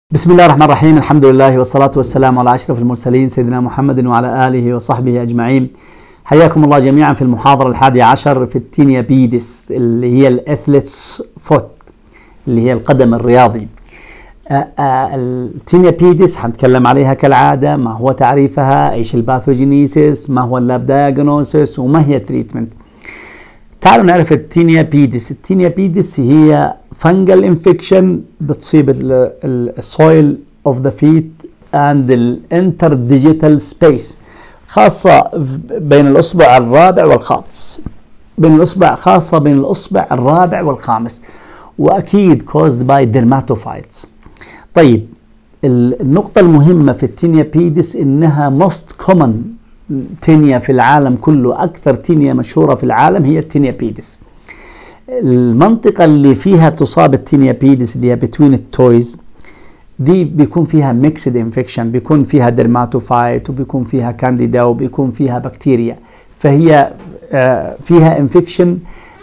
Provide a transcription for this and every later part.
بسم الله الرحمن الرحيم الحمد لله والصلاة والسلام على أشرف المرسلين سيدنا محمد وعلى آله وصحبه أجمعين حياكم الله جميعا في المحاضرة الحادية عشر في التينيا بيدس اللي هي الأثليتس فوت اللي هي القدم الرياضي آه، آه، التينيا بيدس حنتكلم عليها كالعادة ما هو تعريفها ايش الباثوجينيسيس ما هو اللاب دايجنوسيس وما هي التريتمنت تعالوا نعرف التينيا بيدس التينيا بيدس هي فنجل انفكشن بتصيب السويل اوف ذا فيت اند الانتر ديجيتال سبيس خاصة بين الاصبع الرابع والخامس بين الاصبع خاصة بين الاصبع الرابع والخامس واكيد caused by dermatophytes طيب النقطة المهمة في التينيا بيدس انها most common تينيا في العالم كله اكثر تينيا مشهورة في العالم هي التينيا بيدس المنطقة اللي فيها تصاب التينيا بيدس اللي هي بتوين التويز دي بيكون فيها ميكسد انفكشن بيكون فيها درماتوفايت وبيكون فيها كانديدا وبيكون فيها بكتيريا فهي فيها انفكشن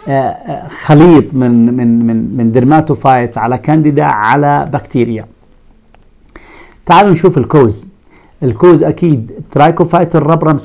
خليط من من من من درماتوفايت على كانديدا على بكتيريا تعالوا نشوف الكوز الكوز اكيد ترايكوفايتون ربرم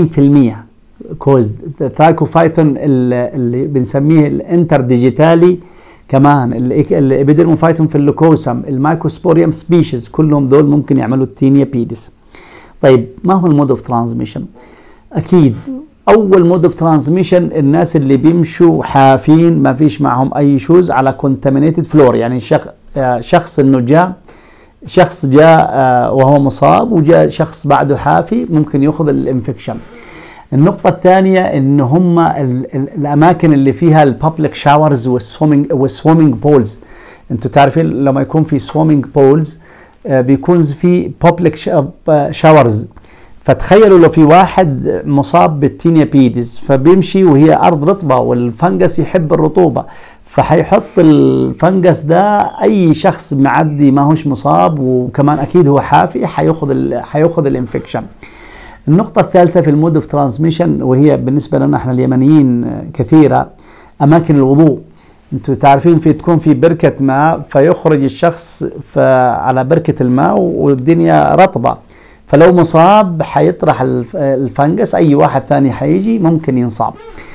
70% كوز ثايكوفايتون اللي بنسميه الانتر ديجيتالي كمان الابيدرموفايتون في اللوكوسم المايكوسبوريوم سبيشيز كلهم دول ممكن يعملوا التينيا بيدس طيب ما هو المود اوف ترانسميشن اكيد اول مود اوف ترانسميشن الناس اللي بيمشوا حافين ما فيش معهم اي شوز على كونتامينيتد فلور يعني شخص شخص انه جاء شخص جاء وهو مصاب وجاء شخص بعده حافي ممكن ياخذ الانفكشن النقطة الثانية ان هم الاماكن اللي فيها البابليك شاورز والسويمنج والسويمنج بولز انتوا تعرفين لما يكون في سويمنج بولز بيكون في بابليك شاورز فتخيلوا لو في واحد مصاب بالتينيا بيدز فبيمشي وهي ارض رطبة والفنجس يحب الرطوبة فحيحط الفنجس ده اي شخص معدي ما هوش مصاب وكمان اكيد هو حافي حياخذ ال حياخذ الانفكشن النقطة الثالثة في المود اوف ترانسميشن وهي بالنسبة لنا احنا اليمنيين كثيرة أماكن الوضوء انتوا تعرفين في تكون في بركة ماء فيخرج الشخص على بركة الماء والدنيا رطبة فلو مصاب حيطرح الفنجس أي واحد ثاني حيجي ممكن ينصاب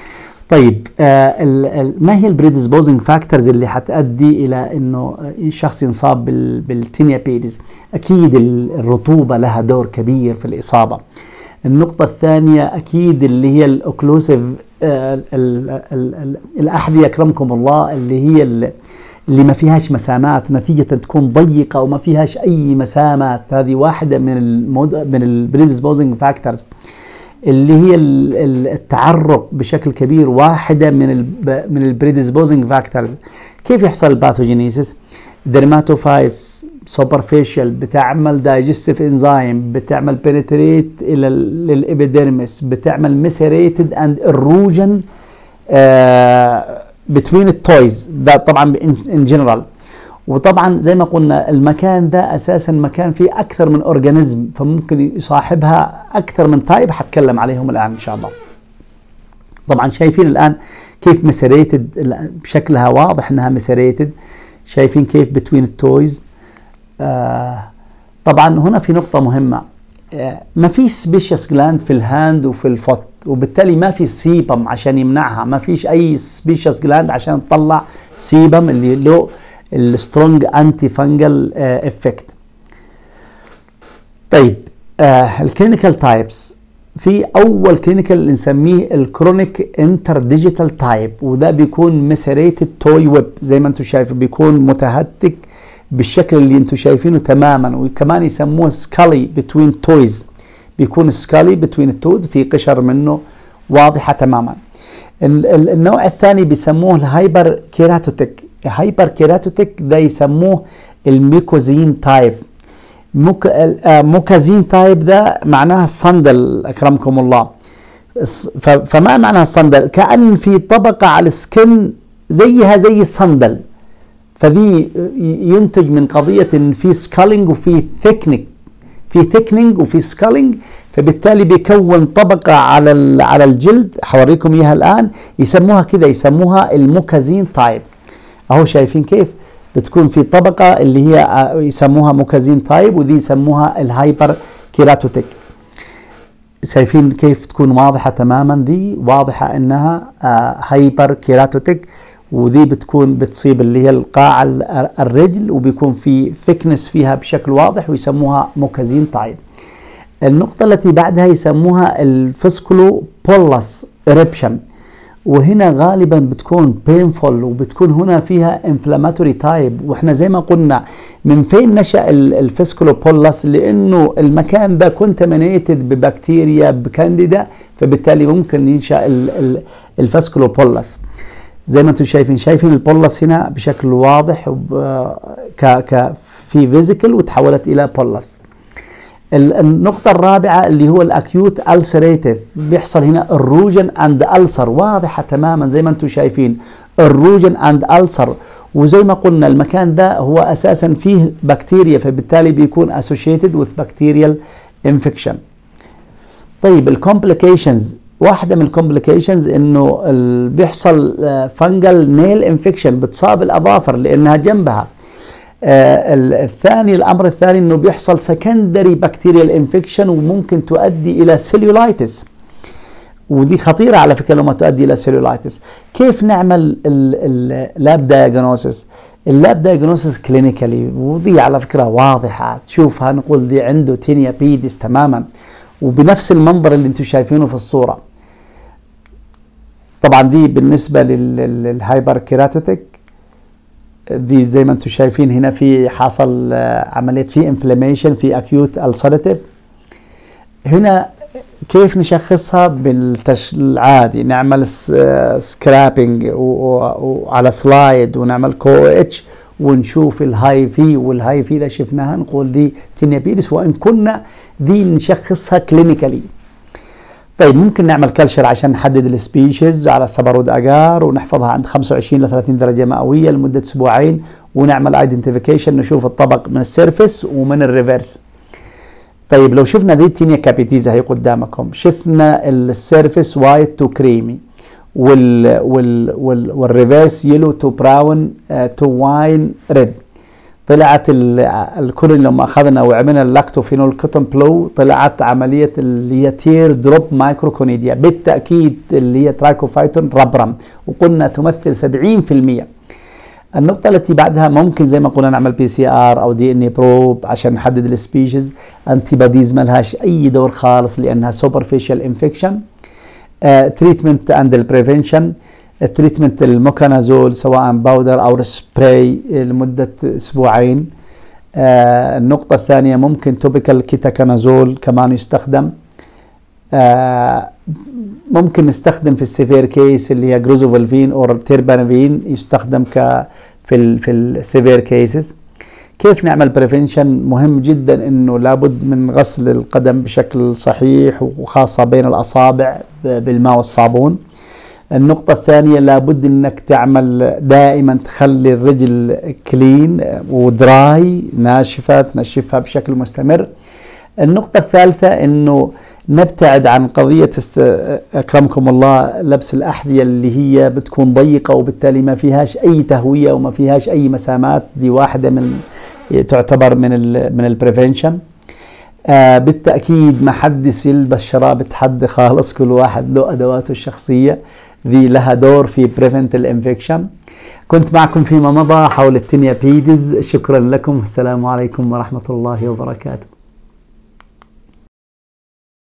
طيب آه ما هي البريدسبوزنج فاكتورز اللي حتؤدي الى انه الشخص ينصاب بالتينيا بيدز اكيد الرطوبه لها دور كبير في الاصابه النقطه الثانيه اكيد اللي هي الاوكلوسيف آه الاحذيه اكرمكم الله اللي هي اللي ما فيهاش مسامات نتيجة تكون ضيقة وما فيهاش أي مسامات هذه واحدة من المود من البريدسبوزنج فاكتورز اللي هي التعرق بشكل كبير واحدة من ال من البريدسبوزنج فاكتورز كيف يحصل الباثوجينيسيس درماتوفايتس سوبرفيشال بتعمل دايجستيف انزيم بتعمل بنتريت الى الابيديرمس بتعمل ميسيريتد اند اروجن بتوين التويز ده طبعا ان جنرال وطبعا زي ما قلنا المكان ده اساسا مكان فيه اكثر من اورجانيزم فممكن يصاحبها اكثر من تايب حتكلم عليهم الان ان شاء الله طبعا شايفين الان كيف مسريتد شكلها واضح انها مسريتد شايفين كيف بتوين التويز آه طبعا هنا في نقطه مهمه آه ما في سبيشس جلاند في الهاند وفي الفوت وبالتالي ما في سيبم عشان يمنعها ما فيش اي سبيشس جلاند عشان تطلع سيبم اللي له السترونج انتي فانجل افكت طيب آه الكلينيكال تايبس في اول كلينيكال نسميه الكرونيك انتر ديجيتال تايب وده بيكون مسيريتد توي ويب زي ما انتم شايفين بيكون متهتك بالشكل اللي انتم شايفينه تماما وكمان يسموه سكالي بتوين تويز بيكون سكالي بتوين التود في قشر منه واضحه تماما النوع الثاني بيسموه الهايبر كيراتوتيك هايبر كيراتوتيك ده يسموه الميكوزين تايب موك... موكازين تايب ده معناها الصندل اكرمكم الله ف... فما معنى الصندل كأن في طبقة على السكن زيها زي الصندل فدي ينتج من قضية ان في سكالينج وفي ثيكنينج في ثيكنينج وفي سكالينج فبالتالي بيكون طبقة على على الجلد حوريكم اياها الان يسموها كده يسموها الموكازين تايب اهو شايفين كيف بتكون في طبقة اللي هي آه، يسموها موكازين تايب ودي يسموها الهايبر كيراتوتيك شايفين كيف تكون واضحة تماما دي واضحة انها هايبر كيراتوتيك ودي بتكون بتصيب اللي هي القاع الرجل وبيكون في ثيكنس فيها بشكل واضح ويسموها موكازين تايب النقطة التي بعدها يسموها الفسكولو بولس إريبشن وهنا غالبا بتكون بينفول وبتكون هنا فيها انفلاماتوري تايب واحنا زي ما قلنا من فين نشا الفسكولو بولس لانه المكان ده كونتامينيتد ببكتيريا بكانديدا فبالتالي ممكن ينشا الفسكولو بولس زي ما انتم شايفين شايفين البولس هنا بشكل واضح ك ك في فيزيكال وتحولت الى بولس النقطة الرابعة اللي هو الاكيوت السريتيف بيحصل هنا الروجن اند السر واضحة تماما زي ما انتم شايفين الروجن اند السر وزي ما قلنا المكان ده هو اساسا فيه بكتيريا فبالتالي بيكون associated with bacterial infection طيب الكومبليكيشنز واحدة من الكومبليكيشنز انه بيحصل فنجل نيل انفكشن بتصاب الاظافر لانها جنبها آه الثاني الامر الثاني انه بيحصل سكندري بكتيريال انفكشن وممكن تؤدي الى سيلولايتس ودي خطيره على فكره لما تؤدي الى سيلولايتس كيف نعمل اللاب دايجنوسيس اللاب دايجنوسيس كلينيكالي ودي على فكره واضحه تشوفها نقول دي عنده تينيا بيدس تماما وبنفس المنظر اللي انتم شايفينه في الصوره طبعا دي بالنسبه للهايبر كيراتوتيك دي زي ما انتم شايفين هنا في حصل عمليه في انفلاميشن في اكيوت السرتيف هنا كيف نشخصها بالعادي نعمل سكرابنج وعلى سلايد ونعمل كو اتش ونشوف الهاي في والهاي في ده شفناها نقول دي تينيابيدس وان كنا دي نشخصها كلينيكالي طيب ممكن نعمل كلشر عشان نحدد السبيشيز على السبرود اجار ونحفظها عند 25 ل 30 درجه مئويه لمده اسبوعين ونعمل ايدنتيفيكيشن نشوف الطبق من السيرفس ومن الريفرس طيب لو شفنا دي تينيا كابيتيزا هي قدامكم شفنا السيرفس وايت تو كريمي وال وال وال والريفرس يلو تو براون تو واين ريد طلعت الكل لما اخذنا وعملنا اللاكتوفينول كوتون بلو طلعت عمليه اللي هي تير دروب مايكروكونيديا بالتاكيد اللي هي ترايكوفايتون ربرم وقلنا تمثل 70% النقطة التي بعدها ممكن زي ما قلنا نعمل بي سي ار او دي ان اي بروب عشان نحدد السبيشيز انتي بوديز ما لهاش اي دور خالص لانها سوبرفيشال انفكشن تريتمنت اند البريفنشن التريتمنت الموكانازول سواء باودر او سبراي لمده اسبوعين آه النقطه الثانيه ممكن توبيكال كيتاكانازول كمان يستخدم آه ممكن نستخدم في السيفير كيس اللي هي جروزوفولفين او تيربانافين يستخدم ك في ال في السيفير كيسز كيف نعمل بريفنشن مهم جدا انه لابد من غسل القدم بشكل صحيح وخاصه بين الاصابع بالماء والصابون النقطة الثانية لابد انك تعمل دائما تخلي الرجل كلين ودراي ناشفة تنشفها بشكل مستمر النقطة الثالثة انه نبتعد عن قضية اكرمكم الله لبس الاحذية اللي هي بتكون ضيقة وبالتالي ما فيهاش اي تهوية وما فيهاش اي مسامات دي واحدة من تعتبر من ال من البريفنشن آه بالتأكيد ما حدش يلبس شراب حد خالص كل واحد له أدواته الشخصية ذي لها دور في بريفنت الانفكشن كنت معكم فيما مضى حول التنيا بيدز شكرا لكم السلام عليكم ورحمة الله وبركاته